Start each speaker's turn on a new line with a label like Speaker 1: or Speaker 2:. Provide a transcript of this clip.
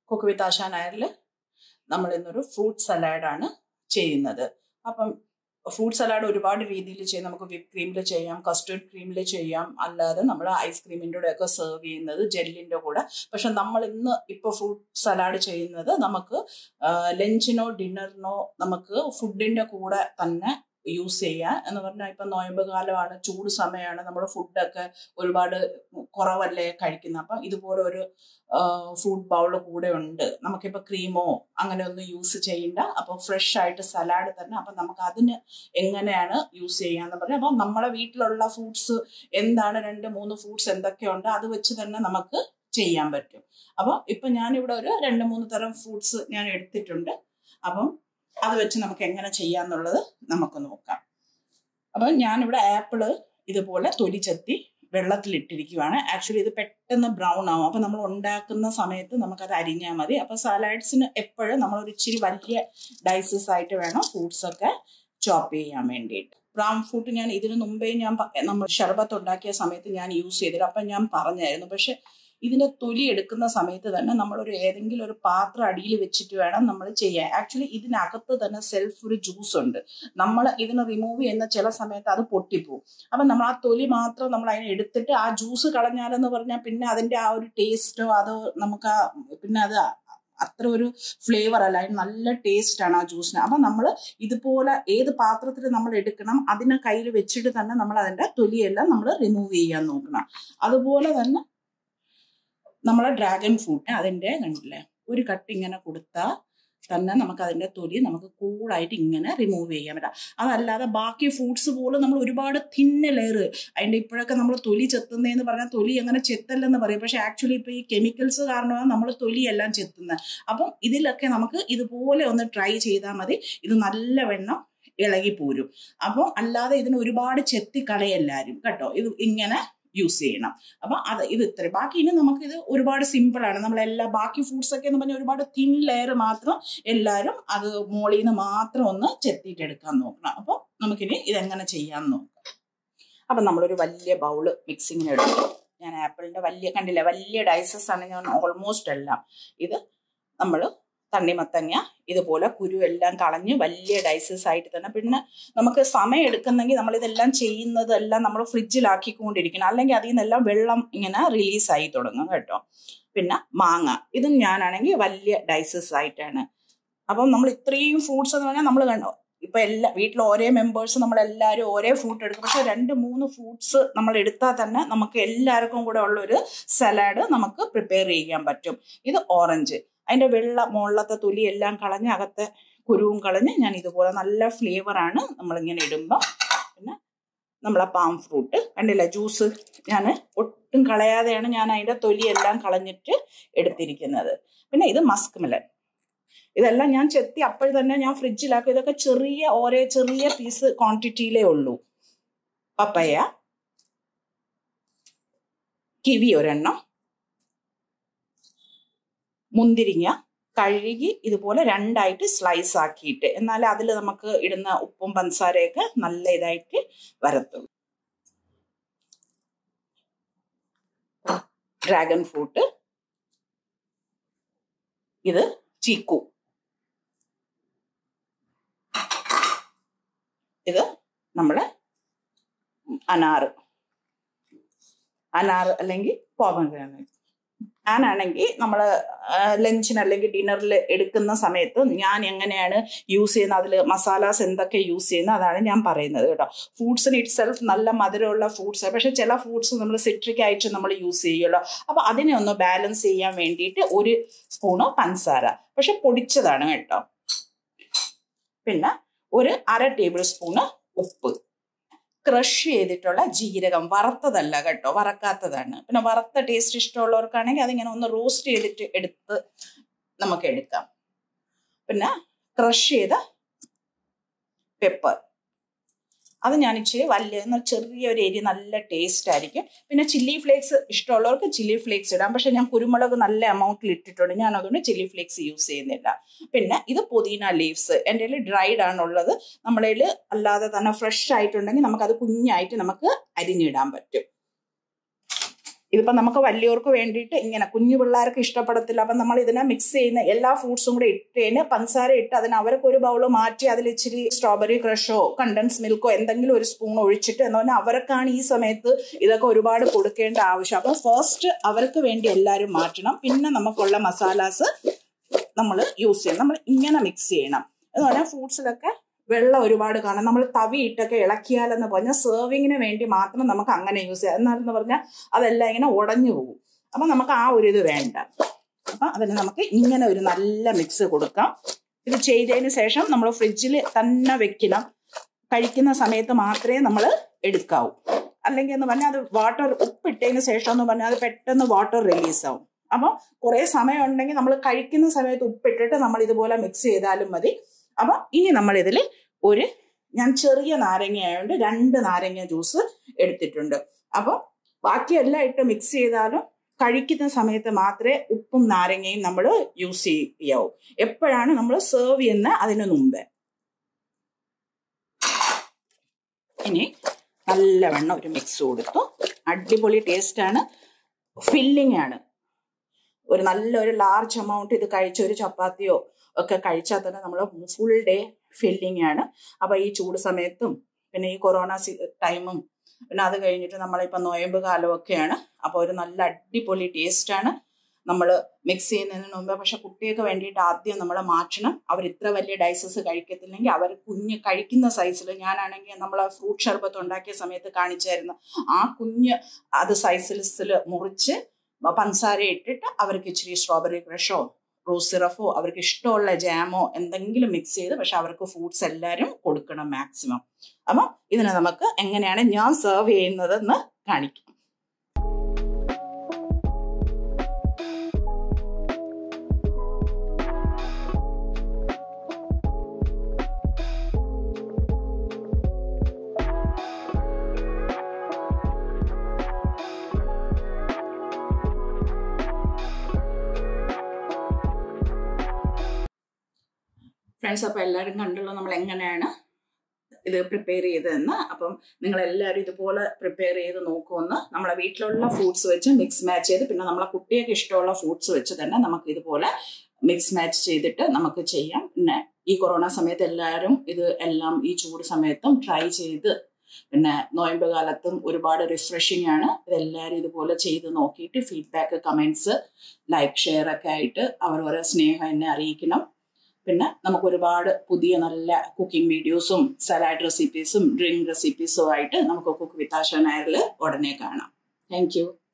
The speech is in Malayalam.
Speaker 1: കുക്ക് വിത്ത് ആശാനായരിൽ നമ്മൾ ഇന്നൊരു ഫ്രൂട്ട് സലാഡാണ് ചെയ്യുന്നത് അപ്പം ഫ്രൂട്ട് സലാഡ് ഒരുപാട് രീതിയിൽ ചെയ്യാം നമുക്ക് വിപ്പ് ക്രീമിൽ ചെയ്യാം കസ്റ്റേർഡ് ക്രീമിൽ ചെയ്യാം അല്ലാതെ നമ്മൾ ഐസ്ക്രീമിൻ്റെ കൂടെ ഒക്കെ സെർവ് ചെയ്യുന്നത് ജെല്ലിൻ്റെ കൂടെ പക്ഷെ നമ്മൾ ഇന്ന് ഇപ്പോൾ ഫ്രൂട്ട് സലാഡ് ചെയ്യുന്നത് നമുക്ക് ലഞ്ചിനോ ഡിന്നറിനോ നമുക്ക് ഫുഡിൻ്റെ കൂടെ തന്നെ യൂസ് ചെയ്യാം എന്ന് പറഞ്ഞാൽ ഇപ്പം നോയമ്പ് കാലമാണ് ചൂട് സമയമാണ് നമ്മൾ ഫുഡൊക്കെ ഒരുപാട് കുറവല്ലേ കഴിക്കുന്നത് അപ്പം ഇതുപോലെ ഒരു ഫ്രൂട്ട് ബൗൾ കൂടെ ഉണ്ട് നമുക്കിപ്പോൾ ക്രീമോ അങ്ങനെ ഒന്നും യൂസ് ചെയ്യണ്ട അപ്പോൾ ഫ്രഷ് ആയിട്ട് സലാഡ് തന്നെ അപ്പം നമുക്ക് അതിന് എങ്ങനെയാണ് യൂസ് ചെയ്യാന്ന് പറഞ്ഞാൽ അപ്പം നമ്മളെ വീട്ടിലുള്ള ഫ്രൂട്ട്സ് എന്താണ് രണ്ട് മൂന്ന് ഫ്രൂട്ട്സ് എന്തൊക്കെയുണ്ട് അത് വെച്ച് തന്നെ നമുക്ക് ചെയ്യാൻ പറ്റും അപ്പം ഇപ്പം ഞാനിവിടെ ഒരു രണ്ട് മൂന്ന് തരം ഫ്രൂട്ട്സ് ഞാൻ എടുത്തിട്ടുണ്ട് അപ്പം അത് വെച്ച് നമുക്ക് എങ്ങനെ ചെയ്യാന്നുള്ളത് നമുക്ക് നോക്കാം അപ്പം ഞാനിവിടെ ആപ്പിള് ഇതുപോലെ തൊലി ചെത്തി വെള്ളത്തിലിട്ടിരിക്കുവാണ് ആക്ച്വലി ഇത് പെട്ടെന്ന് ബ്രൗൺ ആവും അപ്പം നമ്മൾ ഉണ്ടാക്കുന്ന സമയത്ത് നമുക്കത് അരിഞ്ഞാൽ മതി അപ്പം സലാഡ്സിന് എപ്പോഴും നമ്മൾ ഒരു ഇച്ചിരി വലിയ ഡൈസസ് ആയിട്ട് വേണം ഫ്രൂട്ട്സ് ഒക്കെ ചോപ്പ് ചെയ്യാൻ വേണ്ടിയിട്ട് ബ്രൗൺ ഫ്രൂട്ട് ഞാൻ ഇതിനു മുമ്പേ ഞാൻ നമ്മൾ ഷർബത്ത് ഉണ്ടാക്കിയ സമയത്ത് ഞാൻ യൂസ് ചെയ്തിട്ട് അപ്പം ഞാൻ പറഞ്ഞായിരുന്നു പക്ഷെ ഇതിന്റെ തൊലി എടുക്കുന്ന സമയത്ത് തന്നെ നമ്മളൊരു ഏതെങ്കിലും ഒരു പാത്രം അടിയിൽ വെച്ചിട്ട് വേണം നമ്മൾ ചെയ്യാൻ ആക്ച്വലി ഇതിനകത്ത് തന്നെ സെൽഫ് ഒരു ജ്യൂസ് ഉണ്ട് നമ്മൾ ഇതിന് റിമൂവ് ചെയ്യുന്ന ചില സമയത്ത് അത് പൊട്ടിപ്പോവും അപ്പം നമ്മൾ ആ തൊലി മാത്രം നമ്മൾ അതിനെ എടുത്തിട്ട് ആ ജ്യൂസ് കളഞ്ഞാലെന്ന് പറഞ്ഞാൽ പിന്നെ അതിന്റെ ആ ഒരു ടേസ്റ്റോ അതോ നമുക്ക് ആ പിന്നെ അത് അത്ര ഒരു ഫ്ലേവർ അല്ല അതിന് നല്ല ടേസ്റ്റ് ആണ് ആ ജ്യൂസിന് അപ്പം നമ്മൾ ഇതുപോലെ ഏത് പാത്രത്തിൽ നമ്മൾ എടുക്കണം അതിനെ കയ്യിൽ വെച്ചിട്ട് തന്നെ നമ്മൾ അതിന്റെ തൊലിയെല്ലാം നമ്മൾ റിമൂവ് ചെയ്യാൻ നോക്കണം അതുപോലെ തന്നെ നമ്മളെ ഡ്രാഗൺ ഫ്രൂട്ട് അതിൻ്റെ കണ്ടില്ലേ ഒരു കട്ട് ഇങ്ങനെ കൊടുത്താൽ തന്നെ നമുക്ക് അതിൻ്റെ തൊലി നമുക്ക് കൂളായിട്ട് ഇങ്ങനെ റിമൂവ് ചെയ്യാൻ പറ്റാം അതല്ലാതെ ബാക്കി ഫ്രൂട്ട്സ് പോലും നമ്മൾ ഒരുപാട് തിന്ന ലെയർ അതിൻ്റെ ഇപ്പോഴൊക്കെ നമ്മൾ തൊലി ചെത്തുന്നതെന്ന് പറഞ്ഞാൽ തൊലി അങ്ങനെ ചെത്തല്ലെന്ന് പറയും പക്ഷെ ആക്ച്വലി ഇപ്പോൾ ഈ കെമിക്കൽസ് കാരണമാണ് നമ്മൾ തൊലിയെല്ലാം ചെത്തുന്നത് അപ്പം ഇതിലൊക്കെ നമുക്ക് ഇതുപോലെ ഒന്ന് ട്രൈ ചെയ്താൽ മതി ഇത് നല്ല വെണ്ണം ഇളകി പോരും അപ്പോൾ അല്ലാതെ ഇതിന് ഒരുപാട് ചെത്തി കളയെല്ലാരും കേട്ടോ ഇത് ഇങ്ങനെ യൂസ് ചെയ്യണം അപ്പൊ അത് ഇത് ഇത്ര ബാക്കി ഇനി നമുക്ക് ഇത് ഒരുപാട് സിമ്പിൾ ആണ് നമ്മളെല്ലാ ബാക്കി ഫ്രൂട്ട്സ് ഒക്കെ എന്ന് പറഞ്ഞാൽ ഒരുപാട് തിൻ ലെയർ മാത്രം എല്ലാവരും അത് മോളിൽ നിന്ന് മാത്രം ഒന്ന് ചെത്തിയിട്ട് എടുക്കാൻ നോക്കണം അപ്പോൾ നമുക്കിനി ഇതെങ്ങനെ ചെയ്യാൻ നോക്കാം അപ്പം നമ്മളൊരു വലിയ ബൗള് മിക്സിങ്ങിന് എടുക്കും ഞാൻ ആപ്പിളിന്റെ വലിയ കണ്ടില്ല വലിയ ഡൈസസ് ആണ് ഞാൻ ഓൾമോസ്റ്റ് എല്ലാം ഇത് നമ്മൾ തണ്ണിമത്തങ്ങ ഇതുപോലെ കുരു എല്ലാം കളഞ്ഞ് വലിയ ഡൈസസ് ആയിട്ട് തന്നെ പിന്നെ നമുക്ക് സമയം എടുക്കുന്നെങ്കിൽ നമ്മൾ ഇതെല്ലാം ചെയ്യുന്നതെല്ലാം നമ്മൾ ഫ്രിഡ്ജിലാക്കിക്കൊണ്ടിരിക്കണം അല്ലെങ്കിൽ അതിൽ നിന്നെല്ലാം വെള്ളം ഇങ്ങനെ റിലീസ് ആയി തുടങ്ങും കേട്ടോ പിന്നെ മാങ്ങ ഇതും ഞാനാണെങ്കിൽ വലിയ ഡൈസസ് ആയിട്ടാണ് അപ്പം നമ്മൾ ഇത്രയും ഫ്രൂട്ട്സ് എന്ന് പറഞ്ഞാൽ നമ്മൾ കണ്ടോ ഇപ്പൊ എല്ലാ വീട്ടിൽ ഓരോ മെമ്പേഴ്സ് നമ്മൾ എല്ലാവരും ഓരോ ഫ്രൂട്ട് എടുക്കും പക്ഷെ രണ്ട് മൂന്ന് ഫ്രൂട്ട്സ് നമ്മൾ എടുത്താൽ തന്നെ നമുക്ക് എല്ലാവർക്കും കൂടെ ഉള്ള ഒരു സലാഡ് നമുക്ക് പ്രിപ്പയർ ചെയ്യാൻ പറ്റും ഇത് ഓറഞ്ച് അതിന്റെ വെള്ള മുകളിലത്തെ തൊലി എല്ലാം കളഞ്ഞ് അകത്തെ കുരുവും കളഞ്ഞ് ഞാൻ ഇതുപോലെ നല്ല ഫ്ലേവറാണ് നമ്മളിങ്ങനെ ഇടുമ്പോൾ പിന്നെ നമ്മളെ പാം ഫ്രൂട്ട് കണ്ടില്ല ജ്യൂസ് ഞാൻ ഒട്ടും കളയാതെയാണ് ഞാൻ അതിന്റെ തൊലിയെല്ലാം കളഞ്ഞിട്ട് എടുത്തിരിക്കുന്നത് പിന്നെ ഇത് മസ്ക് മെലൻ ഇതെല്ലാം ഞാൻ ചെത്തി അപ്പോൾ തന്നെ ഞാൻ ഫ്രിഡ്ജിലാക്കും ഇതൊക്കെ ചെറിയ ഓരോ ചെറിയ പീസ് ക്വാണ്ടിറ്റിയിലേ ഉള്ളൂ പപ്പയ കിവി ഒരെണ്ണം മുന്തിരിങ്ങ കഴുകി ഇതുപോലെ രണ്ടായിട്ട് സ്ലൈസ് ആക്കിയിട്ട് എന്നാൽ അതിൽ നമുക്ക് ഇടുന്ന ഉപ്പും പഞ്ചസാരയൊക്കെ നല്ല ഇതായിട്ട് വരത്തുള്ളൂ ഡ്രാഗൺ ഫ്രൂട്ട് ഇത് ചീക്കു ഇത് നമ്മളെ അനാറ് അനാറ് അല്ലെങ്കിൽ പോമഗ്രാനൈറ്റ് ഞാനാണെങ്കിൽ നമ്മൾ ലഞ്ചിന് അല്ലെങ്കിൽ ഡിന്നറിൽ എടുക്കുന്ന സമയത്ത് ഞാൻ എങ്ങനെയാണ് യൂസ് ചെയ്യുന്നത് അതിൽ മസാലാസ് എന്തൊക്കെ യൂസ് ചെയ്യുന്നത് അതാണ് ഞാൻ പറയുന്നത് കേട്ടോ ഫ്രൂട്ട്സിന് ഇറ്റ് സെൽഫ് നല്ല മധുരമുള്ള ഫ്രൂട്ട്സ് പക്ഷെ ചില ഫ്രൂട്ട്സ് നമ്മൾ സിട്രിക് ആയിട്ട് നമ്മൾ യൂസ് ചെയ്യുമല്ലോ അപ്പൊ അതിനെ ഒന്ന് ബാലൻസ് ചെയ്യാൻ വേണ്ടിയിട്ട് ഒരു സ്പൂണ് പഞ്ചസാര പക്ഷെ പൊടിച്ചതാണ് കേട്ടോ പിന്നെ ഒരു അര ടേബിൾ സ്പൂണ് ഉപ്പ് ക്രഷ് ചെയ്തിട്ടുള്ള ജീരകം വറുത്തതല്ല കേട്ടോ വറക്കാത്തതാണ് പിന്നെ വറുത്ത ടേസ്റ്റ് ഇഷ്ടമുള്ളവർക്കാണെങ്കിൽ അതിങ്ങനെ ഒന്ന് റോസ്റ്റ് ചെയ്തിട്ട് എടുത്ത് നമുക്ക് എടുക്കാം പിന്നെ ക്രഷ് ചെയ്ത പെപ്പർ അത് ഞാൻ ഇച്ചിരി വലിയ ചെറിയൊരു എരി നല്ല ടേസ്റ്റ് ആയിരിക്കും പിന്നെ ചില്ലി ഫ്ലേക്സ് ഇഷ്ടമുള്ളവർക്ക് ചില്ലി ഫ്ലേക്സ് ഇടാം പക്ഷെ ഞാൻ കുരുമുളക് നല്ല എമൗണ്ടിൽ ഇട്ടിട്ടുണ്ട് ഞാൻ അതുകൊണ്ട് ചില്ലി ഫ്ലേക്സ് യൂസ് ചെയ്യുന്നില്ല പിന്നെ ഇത് പുതിന ലീവ്സ് എൻ്റെ കയ്യിൽ ഡ്രൈഡ് ആണുള്ളത് നമ്മുടെ കയ്യിൽ അല്ലാതെ തന്നെ ഫ്രഷ് ആയിട്ടുണ്ടെങ്കിൽ നമുക്കത് കുഞ്ഞായിട്ട് നമുക്ക് അരിഞ്ഞിടാൻ പറ്റും ഇതിപ്പോ നമുക്ക് വലിയവർക്ക് വേണ്ടിയിട്ട് ഇങ്ങനെ കുഞ്ഞു പിള്ളേർക്ക് ഇഷ്ടപ്പെടത്തില്ല അപ്പം നമ്മൾ ഇതിനെ മിക്സ് ചെയ്യുന്ന എല്ലാ ഫ്രൂട്ട്സും കൂടെ ഇട്ടേന് പഞ്ചസാര ഇട്ട് അതിന് അവർക്ക് ഒരു ബൗള് മാറ്റി അതിൽ ഇച്ചിരി സ്ട്രോബെറി ക്രഷോ കണ്ടൻസ് മിൽക്കോ എന്തെങ്കിലും ഒരു സ്പൂൺ ഒഴിച്ചിട്ട് എന്ന് പറഞ്ഞാൽ അവർക്കാണ് ഈ സമയത്ത് ഇതൊക്കെ ഒരുപാട് കൊടുക്കേണ്ട ആവശ്യം അപ്പം ഫസ്റ്റ് അവർക്ക് വേണ്ടി എല്ലാവരും മാറ്റണം പിന്നെ നമുക്കുള്ള മസാലാസ് നമ്മൾ യൂസ് ചെയ്യണം നമ്മൾ ഇങ്ങനെ മിക്സ് ചെയ്യണം എന്ന് പറഞ്ഞാൽ ഫ്രൂട്ട്സിലൊക്കെ വെള്ളം ഒരുപാട് കാണാം നമ്മൾ തവി ഇട്ടൊക്കെ ഇളക്കിയാലെന്ന് പറഞ്ഞാൽ സെർവിങ്ങിന് വേണ്ടി മാത്രം നമുക്ക് അങ്ങനെ യൂസ് ചെയ്യാം എന്നാലെന്ന് പറഞ്ഞാൽ അതെല്ലാം ഇങ്ങനെ ഉടഞ്ഞു പോകും അപ്പൊ നമുക്ക് ആ ഒരു ഇത് വേണ്ട അപ്പൊ അതിന് നമുക്ക് ഇങ്ങനെ ഒരു നല്ല മിക്സ് കൊടുക്കാം ഇത് ചെയ്തതിന് ശേഷം നമ്മൾ ഫ്രിഡ്ജിൽ തന്നെ വെക്കണം കഴിക്കുന്ന സമയത്ത് മാത്രമേ നമ്മൾ എടുക്കാവൂ അല്ലെങ്കിൽ എന്ന് പറഞ്ഞാൽ അത് വാട്ടർ ഉപ്പിട്ടതിന് ശേഷം എന്ന് പറഞ്ഞാൽ അത് പെട്ടെന്ന് വാട്ടർ റിലീസ് ആവും അപ്പോൾ കുറേ സമയം ഉണ്ടെങ്കിൽ നമ്മൾ കഴിക്കുന്ന സമയത്ത് ഉപ്പിട്ടിട്ട് നമ്മൾ ഇതുപോലെ മിക്സ് ചെയ്താലും മതി അപ്പൊ ഇനി നമ്മൾ ഇതിൽ ഒരു ഞാൻ ചെറിയ നാരങ്ങ ആയതുകൊണ്ട് രണ്ട് നാരങ്ങ ജ്യൂസ് എടുത്തിട്ടുണ്ട് അപ്പോൾ ബാക്കിയെല്ലാം ഇട്ട് മിക്സ് ചെയ്താലും കഴിക്കുന്ന സമയത്ത് മാത്രമേ ഉപ്പും നാരങ്ങയും നമ്മൾ യൂസ് ചെയ്യാവൂ എപ്പോഴാണ് നമ്മൾ സെർവ് ചെയ്യുന്ന അതിന് മുമ്പേ ഇനി നല്ലവണ്ണം ഒരു മിക്സ് കൊടുത്തു അടിപൊളി ടേസ്റ്റ് ആണ് ഫില്ലിംഗ് ആണ് ഒരു നല്ലൊരു ലാർജ് എമൗണ്ട് ഇത് കഴിച്ച ഒരു ചപ്പാത്തിയോ ഒക്കെ കഴിച്ചാൽ തന്നെ നമ്മൾ ഫുൾ ഡേ ഫില്ലിംഗ് ആണ് അപ്പൊ ഈ ചൂട് സമയത്തും പിന്നെ ഈ കൊറോണ ടൈമും പിന്നെ അത് കഴിഞ്ഞിട്ട് നമ്മളിപ്പോൾ നോയമ്പ് കാലമൊക്കെയാണ് അപ്പോൾ ഒരു നല്ല അടിപൊളി ടേസ്റ്റ് ആണ് നമ്മൾ മിക്സ് ചെയ്യുന്നതിന് മുമ്പ് പക്ഷെ കുട്ടികൾക്ക് വേണ്ടിയിട്ട് ആദ്യം നമ്മൾ മാറ്റണം അവർ ഇത്ര വലിയ ഡൈസസ് കഴിക്കത്തില്ലെങ്കിൽ അവർ കുഞ്ഞ് കഴിക്കുന്ന സൈസിൽ ഞാനാണെങ്കിൽ നമ്മൾ ഫ്രൂട്ട് ഷർബത്ത് ഉണ്ടാക്കിയ സമയത്ത് കാണിച്ചായിരുന്നു ആ കുഞ്ഞ് അത് സൈസിൽ മുറിച്ച് പഞ്ചസാര ഇട്ടിട്ട് അവർക്ക് ഇച്ചിരി സ്ട്രോബെറി ക്രഷോ റോസ് സിറഫോ അവർക്ക് ഇഷ്ടമുള്ള ജാമോ എന്തെങ്കിലും മിക്സ് ചെയ്ത് പക്ഷെ അവർക്ക് ഫ്രൂട്ട്സ് എല്ലാവരും കൊടുക്കണം മാക്സിമം അപ്പം ഇതിനെ നമുക്ക് എങ്ങനെയാണ് ഞാൻ സെർവ് ചെയ്യുന്നതെന്ന് കാണിക്കാം ഫ്രണ്ട്സ് അപ്പോൾ എല്ലാവരും കണ്ടല്ലോ നമ്മൾ എങ്ങനെയാണ് ഇത് പ്രിപ്പയർ ചെയ്തതെന്ന് അപ്പം നിങ്ങൾ എല്ലാവരും ഇതുപോലെ പ്രിപ്പയർ ചെയ്ത് നോക്കുമെന്ന് നമ്മളെ വീട്ടിലുള്ള ഫ്രൂട്ട്സ് വെച്ച് മിക്സ് മാച്ച് ചെയ്ത് പിന്നെ നമ്മളെ കുട്ടികൾക്ക് ഇഷ്ടമുള്ള ഫ്രൂട്ട്സ് വെച്ച് തന്നെ നമുക്ക് ഇതുപോലെ മിക്സ് മാച്ച് ചെയ്തിട്ട് നമുക്ക് ചെയ്യാം പിന്നെ ഈ കൊറോണ സമയത്ത് എല്ലാവരും ഇത് എല്ലാം ഈ ചൂട് സമയത്തും ട്രൈ ചെയ്ത് പിന്നെ നോയമ്പ് കാലത്തും ഒരുപാട് റിഫ്രഷിംഗ് ആണ് ഇതെല്ലാവരും ഇതുപോലെ ചെയ്ത് നോക്കിയിട്ട് ഫീഡ്ബാക്ക് കമൻസ് ലൈക്ക് ഷെയർ ഒക്കെ ആയിട്ട് അവരവരെ സ്നേഹം എന്നെ അറിയിക്കണം പിന്നെ നമുക്ക് ഒരുപാട് പുതിയ നല്ല കുക്കിംഗ് വീഡിയോസും സലാഡ് റെസിപ്പീസും ഡ്രിങ്ക് റെസിപ്പീസും ആയിട്ട് നമുക്ക് കുക്ക് വിത്ത് ആശ നായറിൽ ഉടനെ കാണാം താങ്ക്